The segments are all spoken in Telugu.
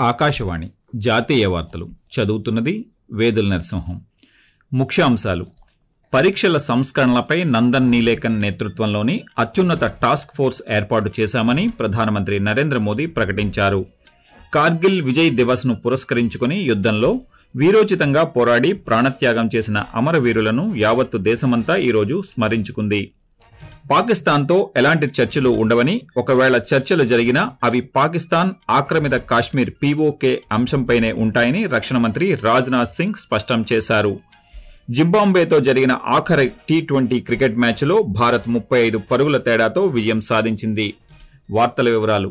ఆకాశవాణి జాతీయ వార్తలు చదువుతున్నది వేదుల నరసింహం ముఖ్యాంశాలు పరీక్షల సంస్కరణలపై నందన్ నీలేకన్ నేతృత్వంలోని అత్యున్నత టాస్క్ ఫోర్స్ ఏర్పాటు చేశామని ప్రధానమంత్రి నరేంద్ర మోదీ ప్రకటించారు కార్గిల్ విజయ్ దివస్ ను పురస్కరించుకుని యుద్దంలో వీరోచితంగా పోరాడి ప్రాణత్యాగం చేసిన అమరవీరులను యావత్తు దేశమంతా ఈరోజు స్మరించుకుంది పాకిస్తాన్తో ఎలాంటి చర్చలు ఉండవని ఒకవేళ చర్చలు జరిగినా అవి పాకిస్తాన్ ఆక్రమిత కాశ్మీర్ పీఓకే అంశంపైనే ఉంటాయని రక్షణ మంత్రి రాజ్నాథ్ సింగ్ స్పష్టం చేశారు జింబాంబేతో జరిగిన ఆఖరి టీ ట్వంటీ క్రికెట్ మ్యాచ్లో భారత్ ముప్పై ఐదు పరుగుల తేడాతో విజయం సాధించింది వార్తల వివరాలు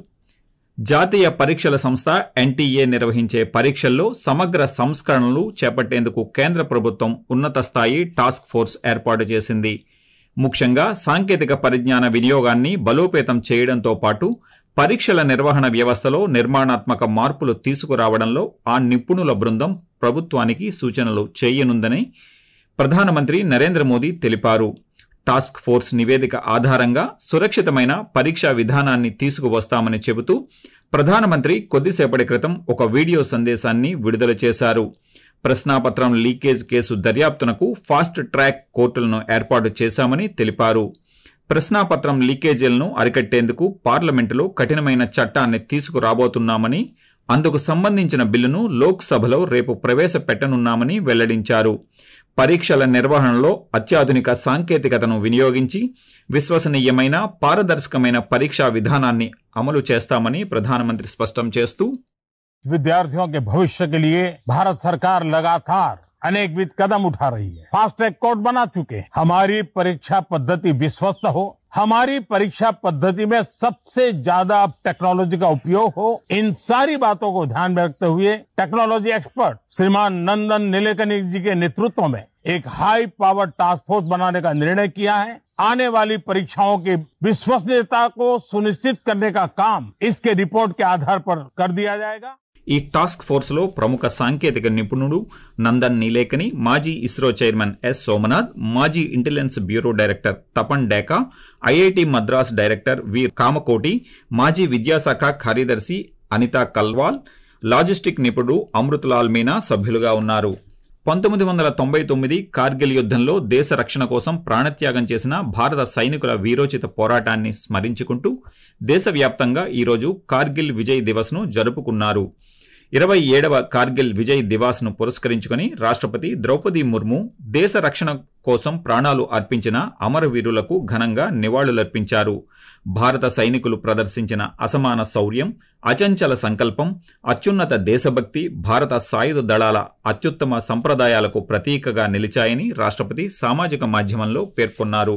జాతీయ పరీక్షల సంస్థ ఎన్టీఏ నిర్వహించే పరీక్షల్లో సమగ్ర సంస్కరణలు చేపట్టేందుకు కేంద్ర ప్రభుత్వం ఉన్నత స్థాయి టాస్క్ ఫోర్స్ ఏర్పాటు చేసింది ముఖ్యంగా సాంకేతిక పరిజ్ఞాన వినియోగాన్ని బలోపేతం చేయడంతో పాటు పరీక్షల నిర్వహణ వ్యవస్థలో నిర్మాణాత్మక మార్పులు తీసుకురావడంలో ఆ నిపుణుల బృందం ప్రభుత్వానికి సూచనలు చేయనుందని ప్రధానమంత్రి నరేంద్ర మోదీ తెలిపారు టాస్క్ ఫోర్స్ నివేదిక ఆధారంగా సురక్షితమైన పరీక్షా విధానాన్ని తీసుకువస్తామని చెబుతూ ప్రధానమంత్రి కొద్దిసేపటి క్రితం ఒక వీడియో సందేశాన్ని విడుదల చేశారు ప్రశ్నాపత్రం లీకేజ్ కేసు దర్యాప్తునకు ఫాస్ట్ ట్రాక్ కోర్టులను ఏర్పాటు చేశామని తెలిపారు ప్రశ్నాపత్రం లీకేజీలను అరికట్టేందుకు పార్లమెంటులో కఠినమైన చట్టాన్ని తీసుకురాబోతున్నామని అందుకు సంబంధించిన బిల్లును లోక్సభలో రేపు ప్రవేశపెట్టనున్నామని వెల్లడించారు పరీక్షల నిర్వహణలో అత్యాధునిక సాంకేతికతను వినియోగించి విశ్వసనీయమైన పారదర్శకమైన పరీక్షా విధానాన్ని అమలు చేస్తామని ప్రధానమంత్రి స్పష్టం చేస్తూ विद्यार्थियों के भविष्य के लिए भारत सरकार लगातार अनेकविध कदम उठा रही है फास्ट ट्रैक कोर्ट बना चुके हैं हमारी परीक्षा पद्धति विश्वस्त हो हमारी परीक्षा पद्धति में सबसे ज्यादा टेक्नोलॉजी का उपयोग हो इन सारी बातों को ध्यान में रखते हुए टेक्नोलॉजी एक्सपर्ट श्रीमान नंदन नीलेकनी जी के नेतृत्व में एक हाई पावर टास्क फोर्स बनाने का निर्णय किया है आने वाली परीक्षाओं की विश्वसनीयता को सुनिश्चित करने का काम इसके रिपोर्ट के आधार पर कर दिया जाएगा ఈ టాస్క్ ఫోర్స్లో ప్రముఖ సాంకేతిక నిపుణుడు నందన్ నీలేకని మాజీ ఇస్రో చైర్మన్ ఎస్ సోమనాథ్ మాజీ intelligence bureau director Tapan Deka IIT Madras director V Kamakoti మాజీ విద్యాశాఖ కార్యదర్శి అనితా కల్వాల్ లాజిస్టిక్ నిపుణుడు అమృతలాల్ మీనా సభ్యులుగా ఉన్నారు పంతొమ్మిది వందల తొంభై తొమ్మిది కార్గిల్ యుద్ధంలో దేశ రక్షణ కోసం ప్రాణత్యాగం చేసిన భారత సైనికుల వీరోచిత పోరాటాన్ని స్మరించుకుంటూ దేశవ్యాప్తంగా ఈరోజు కార్గిల్ విజయ్ దివస్ ను జరుపుకున్నారు ఇరవై ఏడవ కార్గిల్ విజయ్ దివాస్ ను పురస్కరించుకుని రాష్ట్రపతి ద్రౌపది ముర్ము దేశ రక్షణ కోసం ప్రాణాలు అర్పించిన అమరవీరులకు ఘనంగా నివాళులర్పించారు భారత సైనికులు ప్రదర్శించిన అసమాన శౌర్యం అచంచల సంకల్పం అత్యున్నత దేశభక్తి భారత సాయుధ దళాల అత్యుత్తమ సంప్రదాయాలకు ప్రతీకగా నిలిచాయని రాష్ట్రపతి సామాజిక మాధ్యమంలో పేర్కొన్నారు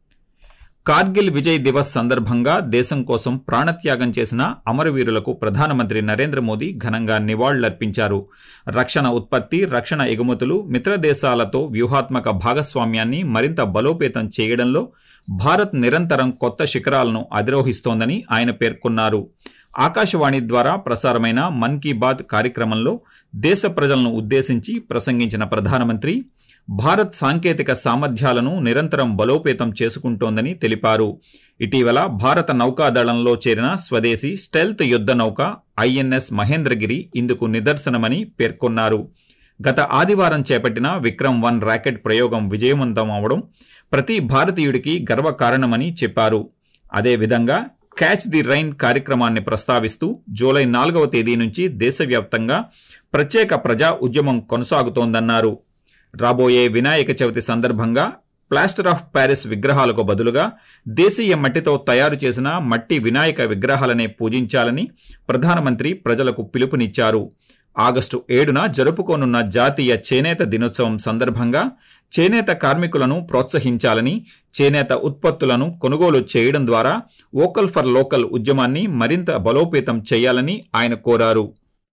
కార్గిల్ విజయ్ దివస్ సందర్భంగా దేశం కోసం ప్రాణత్యాగం చేసిన అమరవీరులకు ప్రధానమంత్రి నరేంద్ర మోదీ ఘనంగా నివాళులర్పించారు రక్షణ ఉత్పత్తి రక్షణ ఎగుమతులు మిత్ర దేశాలతో వ్యూహాత్మక భాగస్వామ్యాన్ని మరింత బలోపేతం చేయడంలో భారత్ నిరంతరం కొత్త శిఖరాలను అధిరోహిస్తోందని ఆయన పేర్కొన్నారు ఆకాశవాణి ద్వారా ప్రసారమైన మన్ కీ బాత్ కార్యక్రమంలో దేశ ప్రజలను ఉద్దేశించి ప్రసంగించిన ప్రధానమంత్రి భారత్ సాంకేతిక సామర్థ్యాలను నిరంతరం బలోపేతం చేసుకుంటోందని తెలిపారు ఇటీవల భారత నౌకాదళంలో చేరిన స్వదేశీ స్టెల్త్ యుద్ధ నౌక ఐఎన్ఎస్ మహేంద్రగిరి ఇందుకు నిదర్శనమని పేర్కొన్నారు గత ఆదివారం చేపట్టిన విక్రమ్ వన్ ర్యాకెట్ ప్రయోగం విజయవంతం అవడం ప్రతి భారతీయుడికి గర్వకారణమని చెప్పారు అదేవిధంగా క్యాచ్ ది రైన్ కార్యక్రమాన్ని ప్రస్తావిస్తూ జూలై నాలుగవ తేదీ నుంచి దేశవ్యాప్తంగా ప్రత్యేక ప్రజా ఉద్యమం కొనసాగుతోందన్నారు రాబోయే వినాయక చవితి సందర్భంగా ప్లాస్టర్ ఆఫ్ ప్యారిస్ విగ్రహాలకు బదులుగా దేశీయ మట్టితో తయారు చేసిన మట్టి వినాయక విగ్రహాలనే పూజించాలని ప్రధానమంత్రి ప్రజలకు పిలుపునిచ్చారు ఆగస్టు ఏడున జరుపుకోనున్న జాతీయ చేనేత దినోత్సవం సందర్భంగా చేనేత కార్మికులను ప్రోత్సహించాలని చేనేత ఉత్పత్తులను కొనుగోలు చేయడం ద్వారా వోకల్ ఫర్ లోకల్ ఉద్యమాన్ని మరింత బలోపేతం చేయాలని ఆయన కోరారు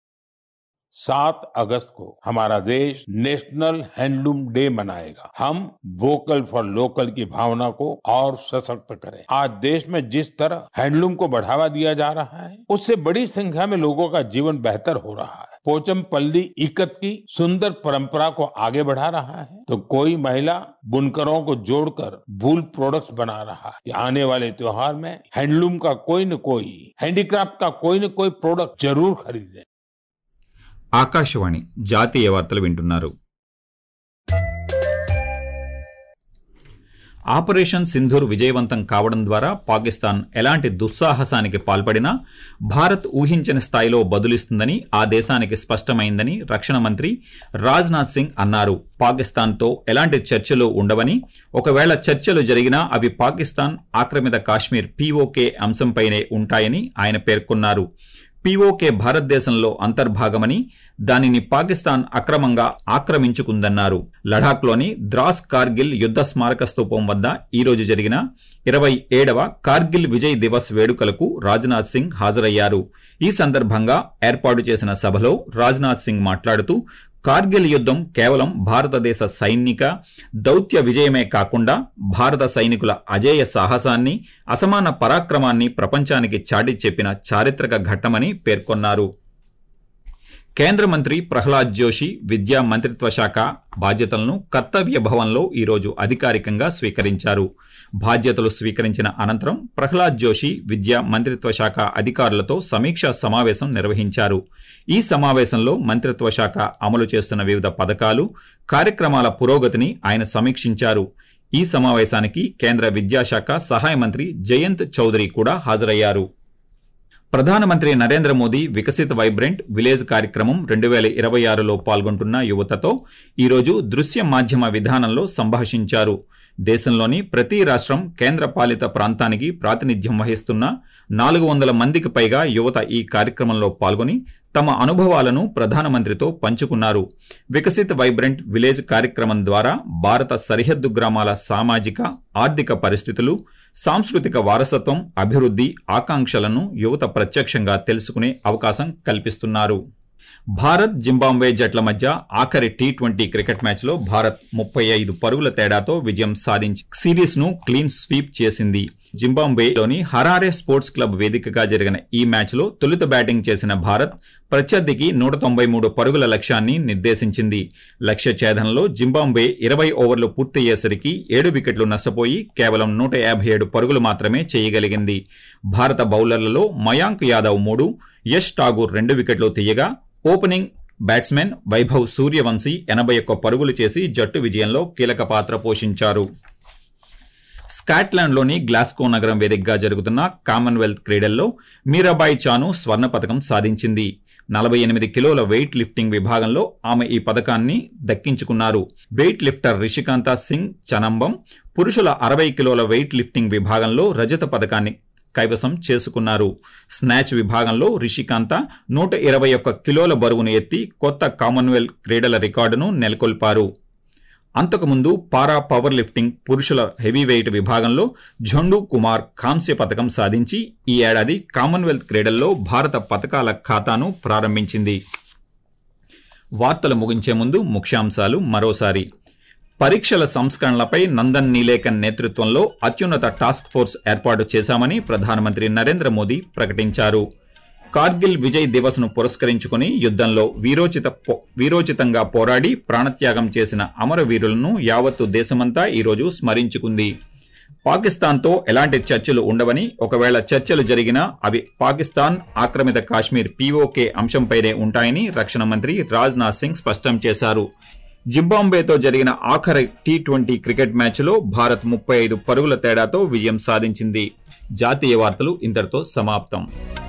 सात अगस्त को हमारा देश नेशनल हैंडलूम डे मनाएगा हम वोकल फॉर लोकल की भावना को और सशक्त करें आज देश में जिस तरह हैंडलूम को बढ़ावा दिया जा रहा है उससे बड़ी संख्या में लोगों का जीवन बेहतर हो रहा है पोचमपल्ली इकत की सुंदर परंपरा को आगे बढ़ा रहा है तो कोई महिला बुनकरों को जोड़कर वूल प्रोडक्ट्स बना रहा है आने वाले त्योहार में हैंडलूम का कोई न कोई हैंडीक्राफ्ट का कोई न कोई प्रोडक्ट जरूर खरीदें ఆకాశవాణి జాతీయ వార్తలు వింటున్నారు ఆపరేషన్ సింధూర్ విజయవంతం కావడం ద్వారా పాకిస్తాన్ ఎలాంటి దుస్సాహసానికి పాల్పడినా భారత్ ఊహించని స్థాయిలో బదులిస్తుందని ఆ దేశానికి స్పష్టమైందని రక్షణ మంత్రి రాజ్నాథ్ సింగ్ అన్నారు పాకిస్తాన్తో ఎలాంటి చర్చలు ఉండవని ఒకవేళ చర్చలు జరిగినా అవి పాకిస్తాన్ ఆక్రమిత కాశ్మీర్ పీఓకే అంశంపైనే ఉంటాయని ఆయన పేర్కొన్నారు పీఓకే భారతదేశంలో అంతర్భాగమని దానిని పాకిస్తాన్ అక్రమంగా ఆక్రమించుకుందన్నారు లడాఖ్లోని ద్రాస్ కార్గిల్ యుద్ధ స్మారక స్తూపం వద్ద ఈ రోజు జరిగిన ఇరవై ఏడవ కార్గిల్ విజయ్ దివస్ వేడుకలకు రాజ్నాథ్ సింగ్ హాజరయ్యారు ఈ సందర్భంగా ఏర్పాటు చేసిన సభలో రాజ్నాథ్ సింగ్ మాట్లాడుతూ కార్గిల్ యుద్ధం కేవలం భారతదేశ సైనిక దౌత్య విజయమే కాకుండా భారత సైనికుల అజేయ సాహసాన్ని అసమాన పరాక్రమాన్ని ప్రపంచానికి చాటి చెప్పిన చారిత్రక ఘట్టమని పేర్కొన్నారు కేంద్ర మంత్రి ప్రహ్లాద్ జోషి విద్యా మంత్రిత్వ శాఖ బాధ్యతలను కర్తవ్య భవన్లో ఈరోజు అధికారికంగా స్వీకరించారు బాధ్యతలు స్వీకరించిన అనంతరం ప్రహ్లాద్ జోషి విద్యా మంత్రిత్వ శాఖ అధికారులతో సమీక్షా సమావేశం నిర్వహించారు ఈ సమావేశంలో మంత్రిత్వ శాఖ అమలు చేస్తున్న వివిధ పథకాలు కార్యక్రమాల పురోగతిని ఆయన సమీక్షించారు ఈ సమావేశానికి కేంద్ర విద్యాశాఖ సహాయ మంత్రి జయంత్ చౌదరి కూడా హాజరయ్యారు ప్రధానమంత్రి నరేంద్ర మోదీ వికసిత్ వైబ్రెంట్ విలేజ్ కార్యక్రమం రెండు వేల ఇరవై ఆరులో పాల్గొంటున్న యువతతో ఈరోజు దృశ్య మాధ్యమ విధానంలో సంభాషించారు దేశంలోని ప్రతి రాష్ట్రం కేంద్ర పాలిత ప్రాంతానికి ప్రాతినిధ్యం వహిస్తున్న నాలుగు వందల మందికి పైగా యువత ఈ కార్యక్రమంలో పాల్గొని తమ అనుభవాలను ప్రధానమంత్రితో పంచుకున్నారు వికసిత్ వైబ్రెంట్ విలేజ్ కార్యక్రమం ద్వారా భారత సరిహద్దు గ్రామాల సామాజిక ఆర్థిక పరిస్థితులు సాంస్కృతిక వారసత్వం అభివృద్ధి ఆకాంక్షలను యువత ప్రత్యక్షంగా తెలుసుకునే అవకాశం కల్పిస్తున్నారు భారత్ జింబాబ్వే జట్ల మధ్య ఆఖరి టీ ట్వంటీ క్రికెట్ మ్యాచ్లో భారత్ ముప్పై ఐదు పరుగుల తేడాతో విజయం సాధించి సిరీస్ ను క్లీన్ స్వీప్ చేసింది జింబాబ్వేలోని హరారే స్పోర్ట్స్ క్లబ్ వేదికగా జరిగిన ఈ మ్యాచ్లో తొలుత బ్యాటింగ్ చేసిన భారత్ ప్రత్యర్థికి నూట తొంభై మూడు పరుగుల లక్ష్యాన్ని నిర్దేశించింది లక్ష్య ఛేదనలో జింబాబ్వే ఇరవై ఓవర్లు పూర్తయ్యేసరికి ఏడు వికెట్లు నష్టపోయి కేవలం నూట యాభై ఏడు పరుగులు మాత్రమే చేయగలిగింది భారత బౌలర్లలో మయాంక్ యాదవ్ మూడు యష్ ఠాగూర్ రెండు వికెట్లు తీయగా ఓపెనింగ్ బ్యాట్స్మెన్ వైభవ్ సూర్యవంశీ ఎనభై ఒక్క పరుగులు చేసి జట్టు విజయంలో కీలక పాత్ర పోషించారు స్కాట్లాండ్లోని గ్లాస్కో నగరం వేదికగా జరుగుతున్న కామన్వెల్త్ క్రీడల్లో మీరాబాయి చాను స్వర్ణ పథకం సాధించింది నలభై ఎనిమిది కిలోల వెయిట్ లిఫ్టింగ్ విభాగంలో ఆమె ఈ పథకాన్ని దక్కించుకున్నారు వెయిట్ లిఫ్టర్ రిషికాంత సింగ్ చనంబం పురుషుల అరవై కిలోల వెయిట్ లిఫ్టింగ్ విభాగంలో రజత పథకాన్ని కైవసం చేసుకున్నారు స్నాచ్ విభాగంలో రిషికాంత నూట ఇరవై ఒక్క కిలోల బరువును ఎత్తి కొత్త కామన్వెల్త్ క్రీడల రికార్డును నెలకొల్పారు అంతకుముందు పారా పవర్ లిఫ్టింగ్ పురుషుల హెవీ వెయిట్ విభాగంలో ఝండు కుమార్ కాంస్య పథకం సాధించి ఈ ఏడాది కామన్వెల్త్ క్రీడల్లో భారత పథకాల ఖాతాను ప్రారంభించింది వార్తలు ముగించే ముందు ముఖ్యాంశాలు మరోసారి పరీక్షల సంస్కరణలపై నందన్ నీలేకన్ నేతృత్వంలో అత్యున్నత టాస్క్ ఫోర్స్ ఏర్పాటు చేశామని ప్రధానమంత్రి నరేంద్ర మోదీ ప్రకటించారు కార్గిల్ విజయ్ దివస్ ను పురస్కరించుకుని యుద్ధంలో వీరోచిత వీరోచితంగా పోరాడి ప్రాణత్యాగం చేసిన అమరవీరులను యావత్తు దేశమంతా ఈరోజు స్మరించుకుంది పాకిస్తాన్తో ఎలాంటి చర్చలు ఉండవని ఒకవేళ చర్చలు జరిగినా అవి పాకిస్తాన్ ఆక్రమిత కాశ్మీర్ పీఓకే అంశంపైనే ఉంటాయని రక్షణ మంత్రి రాజ్నాథ్ సింగ్ స్పష్టం చేశారు జింబాబ్వేతో జరిగిన ఆఖరి టీ ట్వంటీ క్రికెట్ మ్యాచ్లో భారత్ ముప్పై ఐదు పరుగుల తేడాతో విజయం సాధించింది జాతీయ వార్తలు ఇంతటితో సమాప్తం